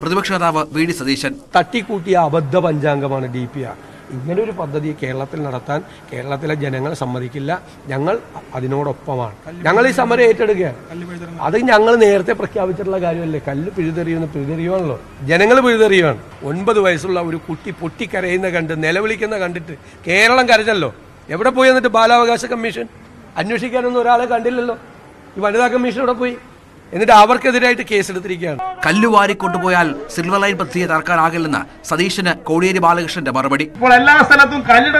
പ്രതിപക്ഷ നേതാവ് V D Satheesan തട്ടിക്കൂട്ടിയ അബദ്ധ പഞ്ചാംഗമാണ് ഡി പി ആർ ഇങ്ങനെ ഒരു പദ്ധതി കേരളത്തിൽ നടത്താൻ കേരളത്തിലെ ജനങ്ങൾ സമ്മതിക്കില്ല ഞങ്ങൾ അതിനോടൊപ്പമാണ് ഞങ്ങൾ ഈ സമരം ഏറ്റെടുക്കുകയാണ് അത് ഞങ്ങൾ നേരത്തെ പ്രഖ്യാപിച്ചിട്ടുള്ള കാര്യമല്ലേ കല്ല് പിഴുതെറിയുന്ന പിഴുതെറിയുവാണല്ലോ ജനങ്ങൾ പിഴുതെറിയുവാണ് ഒൻപത് വയസ്സുള്ള ഒരു കുട്ടി പൊട്ടിക്കരയുന്ന കണ്ട് നിലവിളിക്കുന്ന കണ്ടിട്ട് കേരളം കരഞ്ഞല്ലോ എവിടെ പോയി എന്നിട്ട് ബാലാവകാശ കമ്മീഷൻ അന്വേഷിക്കാനൊന്നും ഒരാളെ കണ്ടില്ലല്ലോ ഈ വനിതാ കമ്മീഷൻ ഇവിടെ പോയി എന്നിട്ട് അവർക്കെതിരായിട്ട് കേസെടുത്തിരിക്കുകയാണ് കല്ലുവാരി കൊണ്ടുപോയാൽ സിൽവർ ലൈൻ പദ്ധതിയെ തകർക്കാനാകില്ലെന്ന് സതീശന് കോടിയേരി ബാലകൃഷ്ണന്റെ മറുപടി ഇപ്പോൾ എല്ലാ സ്ഥലത്തും കല്ലിട